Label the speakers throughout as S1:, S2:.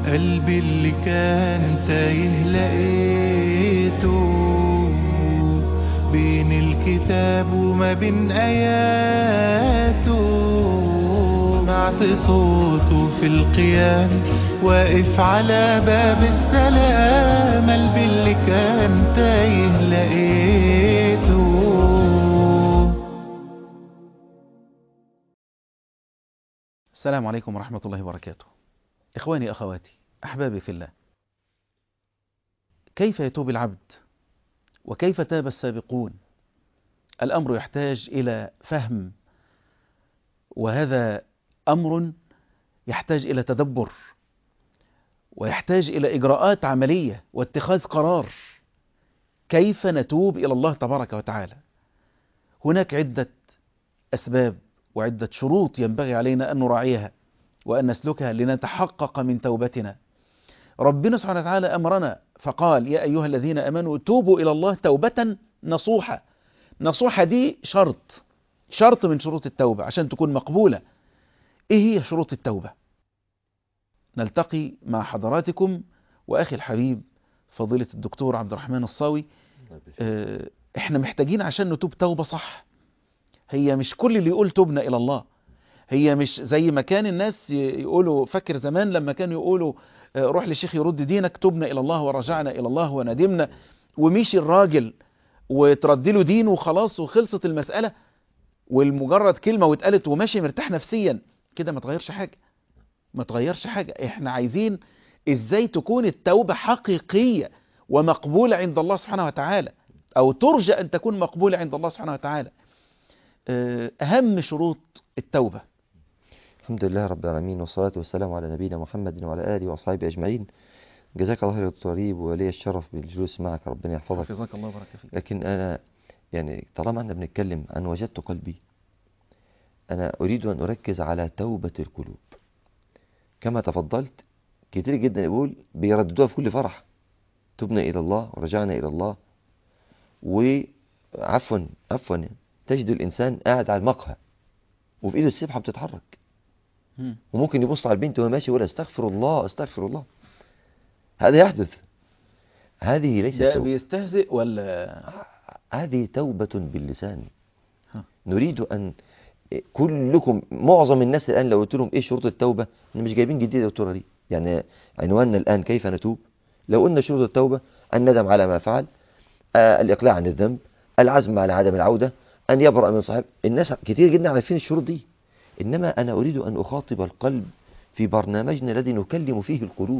S1: قلبي اللي كان تايه لقيته بين الكتاب وما بين آياته سمعت صوته في القيام واقف على باب السلام قلبي اللي كان تايه لقيته
S2: السلام عليكم ورحمة الله وبركاته إخواني أخواتي أحبابي في الله كيف يتوب العبد وكيف تاب السابقون الأمر يحتاج إلى فهم وهذا أمر يحتاج إلى تدبر ويحتاج إلى إجراءات عملية واتخاذ قرار كيف نتوب إلى الله تبارك وتعالى هناك عدة أسباب وعدة شروط ينبغي علينا أن نراعيها وأن نسلكها لنتحقق من توبتنا ربنا سبحانه وتعالى أمرنا فقال يا أيها الذين أمنوا توبوا إلى الله توبة نصوحة نصوحة دي شرط شرط من شروط التوبة عشان تكون مقبولة إيه هي شروط التوبة نلتقي مع حضراتكم وأخي الحبيب فضيلة الدكتور عبد الرحمن الصاوي اه احنا محتاجين عشان نتوب توبة صح هي مش كل اللي يقول تبنا إلى الله هي مش زي ما كان الناس يقولوا فاكر زمان لما كانوا يقولوا روح للشيخ يرد دينك تبنا إلى الله ورجعنا إلى الله وندمنا ومشي الراجل وترد له دينه وخلاص وخلصت المسألة والمجرد كلمة واتقالت وماشي مرتاح نفسيا كده ما تغيرش حاجة ما تغيرش حاجة احنا عايزين ازاي تكون التوبة حقيقية ومقبولة عند الله سبحانه وتعالى او ترجى ان تكون مقبولة عند الله سبحانه وتعالى اهم شروط التوبة
S3: الحمد لله رب العالمين والصلاة والسلام على نبينا محمد وعلى آله وأصحابه أجمعين جزاك الله خير الطريب ولي الشرف بالجلوس معك ربنا يحفظك
S2: حفظك الله وبارك فيك
S3: لكن أنا يعني طالما أننا بنتكلم عن وجدت قلبي أنا أريد أن أركز على توبة القلوب كما تفضلت كتير جدا يقول بيرددوها في كل فرح تبنا إلى الله ورجعنا إلى الله وعفوا عفوا تجد الإنسان قاعد على المقهى وفي إيده السبحة بتتحرك
S2: مم.
S3: وممكن يبص على البنت وهي ماشي يقول استغفر الله استغفر الله هذا يحدث هذه ليست
S2: ده
S3: توبة
S2: بيستهزئ ولا
S3: هذه توبة باللسان
S2: ها.
S3: نريد أن كلكم معظم الناس الآن لو قلت لهم إيه شروط التوبة إحنا مش جايبين جديد يا دكتورة دي يعني عنواننا الآن كيف نتوب لو قلنا شروط التوبة الندم على ما فعل آه الإقلاع عن الذنب العزم على عدم العودة أن يبرأ من صاحب الناس كتير جدا عارفين الشروط دي إنما أنا أريد أن أخاطب القلب في برنامجنا الذي نكلم فيه القلوب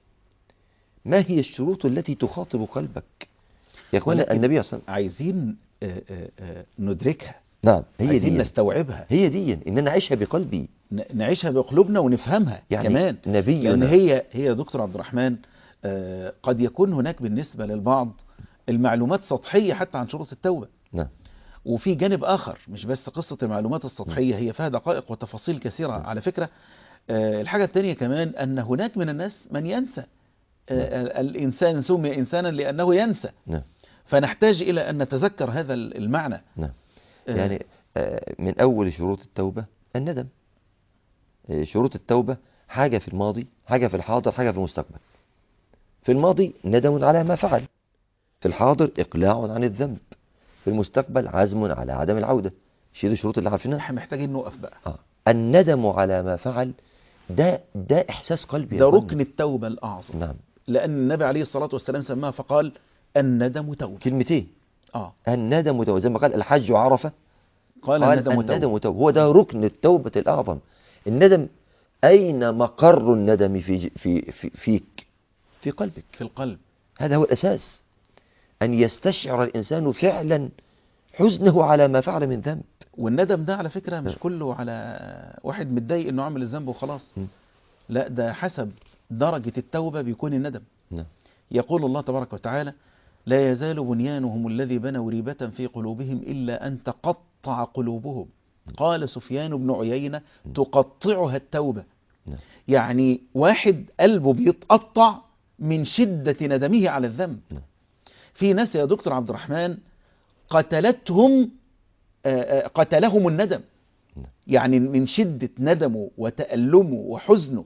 S3: ما هي الشروط التي تخاطب قلبك يا أخوانا
S2: ولكن
S3: النبي صلى الله عليه
S2: عايزين آه، آه، آه، ندركها
S3: وسلم نعم هي
S2: عايزين
S3: دي
S2: نستوعبها
S3: هي دي إن أنا أعيشها بقلبي
S2: ن- نعيشها بقلوبنا ونفهمها
S3: يعني
S2: كمان
S3: نبينا
S2: لأن هي هي يا دكتور عبد الرحمن آه، قد يكون هناك بالنسبة للبعض المعلومات سطحية حتى عن شروط التوبة
S3: نعم
S2: وفي جانب آخر مش بس قصة المعلومات السطحية هي فيها دقائق وتفاصيل كثيرة على فكرة آه، الحاجة الثانية كمان أن هناك من الناس من ينسى آه، ال- الإنسان سمي إنسانا لأنه ينسى
S3: نعم
S2: فنحتاج إلى أن نتذكر هذا المعنى
S3: نعم
S2: آه،
S3: يعني آه، من أول شروط التوبة الندم آه، شروط التوبة حاجة في الماضي حاجة في الحاضر حاجة في المستقبل في الماضي ندم على ما فعل في الحاضر إقلاع عن الذنب في المستقبل عزم على عدم العودة شيل الشروط اللي عارفينها
S2: احنا محتاجين نقف بقى
S3: آه. الندم على ما فعل ده ده إحساس قلبي يا
S2: ده
S3: إخوانا.
S2: ركن التوبة الأعظم
S3: نعم
S2: لأن النبي عليه الصلاة والسلام سماها فقال الندم توبة
S3: كلمتين
S2: آه
S3: الندم توبة زي ما قال الحج عرفة
S2: قال,
S3: قال
S2: الندم توبة
S3: الندم توبة هو ده ركن التوبة الأعظم الندم أين مقر الندم في في في فيك في قلبك
S2: في القلب
S3: هذا هو الأساس أن يستشعر الإنسان فعلا حزنه على ما فعل من ذنب
S2: والندم ده على فكرة مش
S3: نعم.
S2: كله على واحد متضايق انه عمل الذنب وخلاص
S3: م.
S2: لا ده حسب درجة التوبة بيكون الندم
S3: نعم
S2: يقول الله تبارك وتعالى لا يزال بنيانهم الذي بنوا ريبة في قلوبهم إلا أن تقطع قلوبهم قال سفيان بن عيينة تقطعها التوبة
S3: نعم.
S2: يعني واحد قلبه بيتقطع من شدة ندمه على الذنب
S3: نعم.
S2: في ناس يا دكتور عبد الرحمن قتلتهم آه، آه، قتلهم الندم
S3: نعم.
S2: يعني من شدة ندمه وتألمه وحزنه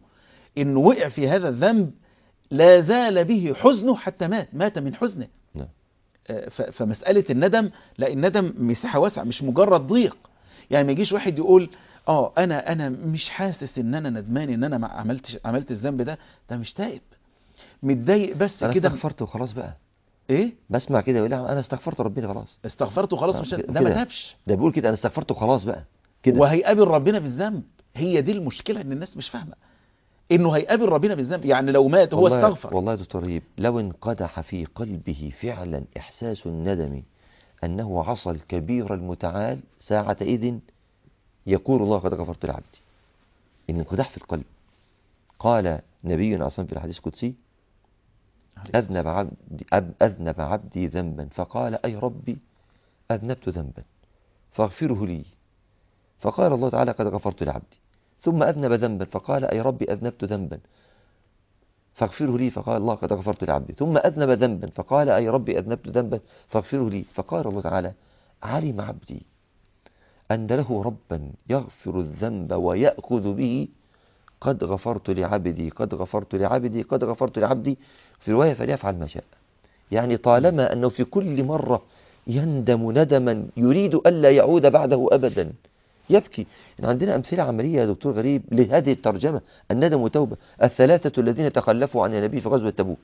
S2: انه وقع في هذا الذنب لا زال به حزنه حتى مات مات من حزنه
S3: نعم.
S2: آه، ف- فمسألة الندم لا الندم مساحة واسعة مش مجرد ضيق يعني ما يجيش واحد يقول اه انا انا مش حاسس ان انا ندمان ان انا ما عملتش عملت الذنب ده ده مش تائب متضايق بس
S3: انا
S2: كده
S3: استغفرت وخلاص بقى
S2: ايه
S3: بسمع كده يقول لي انا استغفرت ربنا خلاص
S2: استغفرت وخلاص
S3: آه،
S2: مش
S3: كده-
S2: ده ما
S3: كده.
S2: تابش
S3: ده بيقول كده انا استغفرت وخلاص بقى كده
S2: وهيقابل ربنا بالذنب هي دي المشكلة ان الناس مش فاهمة انه هيقابل ربنا بالذنب يعني لو مات هو
S3: والله
S2: استغفر
S3: والله يا دكتور رهيب لو انقدح في قلبه فعلا إحساس الندم أنه عصى الكبير المتعال ساعة إذن يقول الله قد غفرت لعبدي إن انقدح في القلب قال نبينا أصلا في الحديث القدسي أذنب عبدي, أب- أذنب عبدي ذنبا فقال أي ربي أذنبت ذنبا فاغفره لي فقال الله تعالى قد غفرت لعبدي ثم أذنب ذنبا فقال أي ربي أذنبت ذنبا فاغفره لي فقال الله قد غفرت لعبدي ثم أذنب ذنبا فقال أي ربي أذنبت ذنبا فاغفره لي فقال الله تعالى علم عبدي أن له ربا يغفر الذنب ويأخذ به قد غفرت لعبدي قد غفرت لعبدي قد غفرت لعبدي في رواية فليفعل ما شاء يعني طالما أنه في كل مرة يندم ندما يريد ألا يعود بعده أبدا يبكي يعني عندنا أمثلة عملية يا دكتور غريب لهذه الترجمة الندم وتوبة الثلاثة الذين تخلفوا عن النبي في غزوة تبوك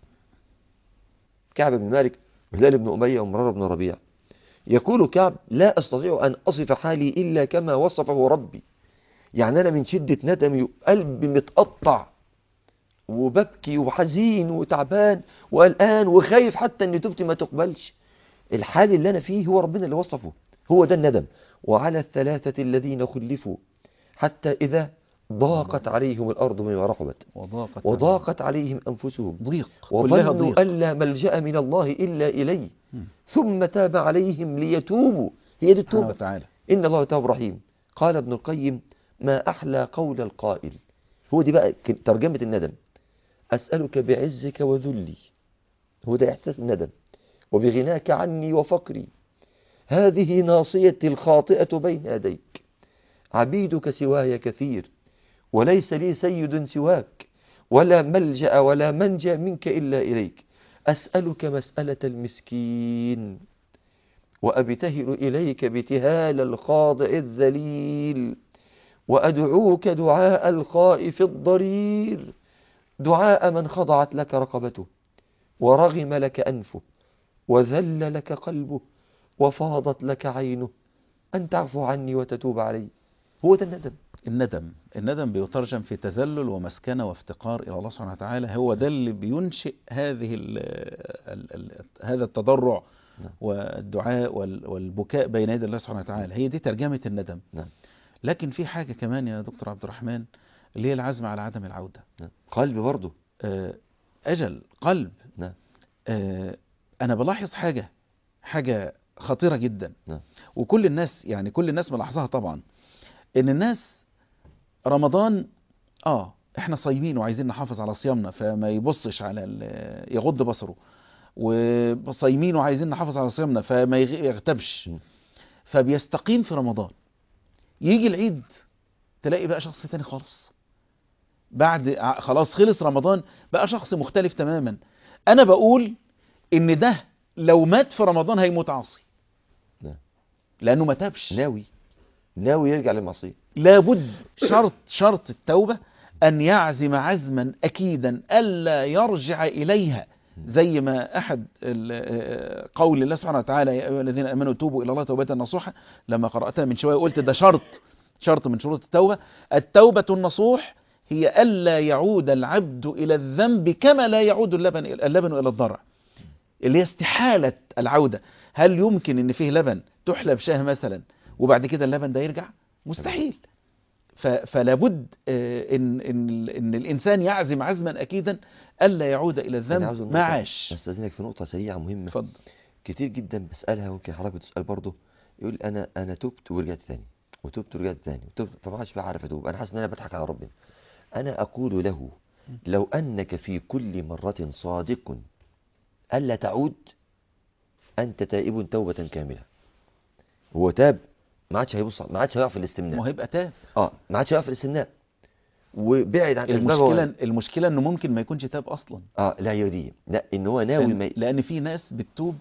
S3: كعب بن مالك وهلال بن أمية ومرار بن ربيع يقول كعب لا أستطيع أن أصف حالي إلا كما وصفه ربي يعني أنا من شدة ندمي قلبي متقطع وببكي وحزين وتعبان وقلقان وخايف حتى ان توبتي ما تقبلش الحال اللي انا فيه هو ربنا اللي وصفه هو ده الندم وعلى الثلاثة الذين خلفوا حتى إذا ضاقت عليهم الأرض بما رحبت
S2: وضاقت
S3: وضاقت عليهم أنفسهم
S2: ضيق كلها
S3: وظنوا
S2: ضيق
S3: أن لا ملجأ من الله إلا إليه
S2: مم.
S3: ثم تاب عليهم ليتوبوا هي دي
S2: سبحانه
S3: التوبة
S2: وتعالى
S3: إن الله تواب رحيم قال ابن القيم ما أحلى قول القائل هو دي بقى ك- ترجمة الندم أسألك بعزك وذلي هو ده إحساس الندم وبغناك عني وفقري هذه ناصيتي الخاطئة بين يديك عبيدك سواي كثير وليس لي سيد سواك ولا ملجأ ولا منجا منك إلا إليك أسألك مسألة المسكين وأبتهل إليك ابتهال الخاضع الذليل وأدعوك دعاء الخائف الضرير دعاء من خضعت لك رقبته ورغم لك أنفه وذل لك قلبه وفاضت لك عينه أن تعفو عني وتتوب علي هو ده الندم
S2: الندم الندم بيترجم في تذلل ومسكنة وافتقار إلى الله سبحانه وتعالى هو ده اللي بينشئ هذه ال ال ال هذا التضرع
S3: نعم.
S2: والدعاء وال- والبكاء بين يدي الله سبحانه وتعالى هي دي ترجمة الندم
S3: نعم.
S2: لكن في حاجة كمان يا دكتور عبد الرحمن اللي هي العزم على عدم العودة
S3: نعم. قلب برضه
S2: آه، أجل قلب
S3: نعم.
S2: آه، أنا بلاحظ حاجة حاجة خطيرة جدا
S3: نعم.
S2: وكل الناس يعني كل الناس ملاحظها طبعا إن الناس رمضان آه إحنا صايمين وعايزين نحافظ على صيامنا فما يبصش على ال- يغض بصره وصايمين وعايزين نحافظ على صيامنا فما يغ- يغتبش
S3: م.
S2: فبيستقيم في رمضان يجي العيد تلاقي بقى شخص تاني خالص بعد ع- خلاص خلص رمضان بقى شخص مختلف تماما انا بقول ان ده لو مات في رمضان هيموت عاصي
S3: نعم.
S2: لانه ما تابش
S3: ناوي ناوي يرجع للمعصية
S2: لابد شرط شرط التوبة أن يعزم عزما أكيدا ألا يرجع إليها زي ما أحد ال- قول الله سبحانه وتعالى يا أيها الذين آمنوا توبوا إلى الله توبة نصوحة لما قرأتها من شوية قلت ده شرط شرط من شروط التوبة التوبة النصوح هي ألا يعود العبد إلى الذنب كما لا يعود اللبن اللبن إلى الضرع اللي هي استحالة العودة هل يمكن ان فيه لبن تحلب شاه مثلا وبعد كده اللبن ده يرجع مستحيل ف- فلا بد آه، ان ان ان الانسان يعزم عزما اكيدا الا يعود الى
S3: أنا عاوز
S2: الذنب
S3: النقطة-
S2: ما عاش
S3: أستاذنك في نقطة سريعة مهمة
S2: اتفضل
S3: كتير جدا بسألها ويمكن حضرتك بتسأل برضه يقول أنا أنا تبت ورجعت تاني وتبت ورجعت تاني وتبت فما عادش بقى عارف أتوب أنا حاسس إن أنا بضحك على ربنا أنا أقول له لو أنك في كل مرة صادق ألا تعود أنت تائب توبة كاملة هو تاب ما عادش هيبص ما عادش هيقع في
S2: ما هو
S3: الاستمناء
S2: هيبقى تاب
S3: اه ما عادش هيقع في الاستمناء وبعد عن اسبابها
S2: المشكلة المشكلة انه ممكن ما يكونش تاب اصلا
S3: اه لا هي دي لا ان هو ناوي
S2: لأن,
S3: ما ي-
S2: لأن في ناس بتتوب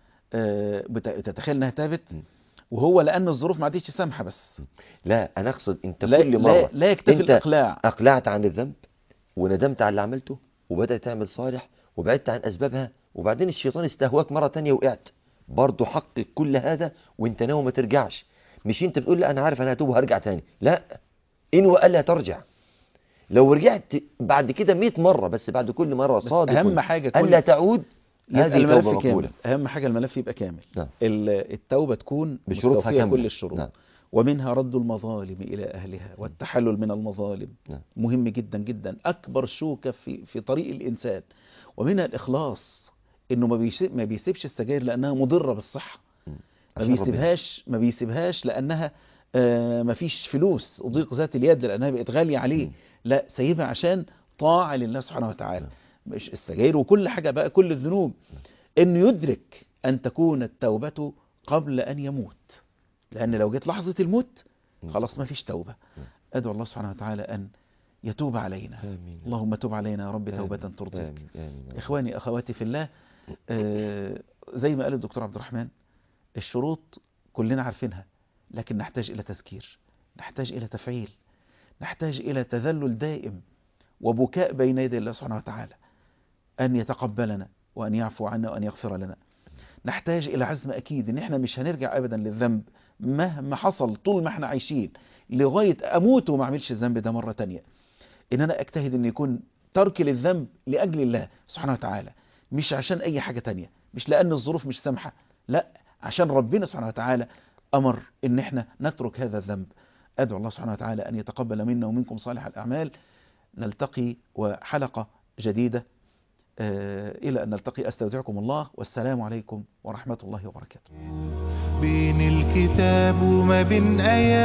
S2: آه، بت- بتتخيل انها تابت
S3: م.
S2: وهو لان الظروف ما عادتش سامحه بس
S3: لا انا اقصد انت
S2: لا
S3: كل مره
S2: لا, لا يكتفي
S3: انت
S2: الاقلاع
S3: اقلعت عن الذنب وندمت على اللي عملته وبدات تعمل صالح وبعدت عن اسبابها وبعدين الشيطان استهواك مره تانية وقعت برضه حقق كل هذا وانت ناوي ما ترجعش مش انت بتقول لا انا عارف انا هتوب وهرجع تاني لا ان والا ترجع لو رجعت بعد كده 100 مره بس بعد كل مره
S2: بس
S3: صادق
S2: اهم حاجه كل
S3: الا تعود
S2: يبقى
S3: هذه
S2: الملف
S3: توبه
S2: كامل
S3: مقبوله
S2: اهم حاجه الملف يبقى كامل
S3: نعم.
S2: ال- التوبه تكون
S3: بشروطها
S2: مستوفيه
S3: كاملة.
S2: كل الشروط
S3: نعم.
S2: ومنها رد المظالم الى اهلها والتحلل من المظالم
S3: نعم.
S2: مهم جدا جدا اكبر شوكه في في طريق الانسان ومنها الاخلاص انه ما بيسيب ما بيسيبش السجاير لانها مضره بالصحه ما
S3: عشان ربنا.
S2: بيسيبهاش ما بيسيبهاش لانها آه، ما فيش فلوس ضيق ذات اليد لانها بقت غاليه عليه
S3: مم.
S2: لا سايبها عشان طاعه لله سبحانه وتعالى
S3: نعم.
S2: مش السجاير وكل حاجه بقى كل الذنوب انه يدرك ان تكون التوبه قبل ان يموت لان لو جت لحظه الموت خلاص ما فيش توبه
S3: نعم.
S2: ادعو الله سبحانه وتعالى ان يتوب علينا
S3: آمين.
S2: اللهم تب علينا يا رب
S3: آمين.
S2: توبه ترضيك
S3: آمين. آمين.
S2: إخواني أخواتي في الله آه، زي ما قال الدكتور عبد الرحمن الشروط كلنا عارفينها لكن نحتاج إلى تذكير نحتاج إلى تفعيل نحتاج إلى تذلل دائم وبكاء بين يدي الله سبحانه وتعالى أن يتقبلنا وأن يعفو عنا وأن يغفر لنا نحتاج إلى عزم أكيد إن إحنا مش هنرجع أبدا للذنب مهما حصل طول ما إحنا عايشين لغاية أموت وما أعملش الذنب ده مرة تانية إن أنا أجتهد إن يكون تركي للذنب لأجل الله سبحانه وتعالى مش عشان أي حاجة تانية مش لأن الظروف مش سامحة لا عشان ربنا سبحانه وتعالى أمر إن إحنا نترك هذا الذنب أدعو الله سبحانه وتعالى أن يتقبل منا ومنكم صالح الأعمال نلتقي وحلقة جديدة آه، إلى أن نلتقي أستودعكم الله والسلام عليكم ورحمة الله وبركاته
S1: بين الكتاب وما بين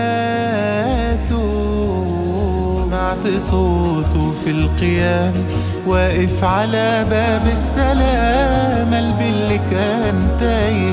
S1: آياته سمعت صوته في القيام واقف على باب السلام قلبي اللي كان تايه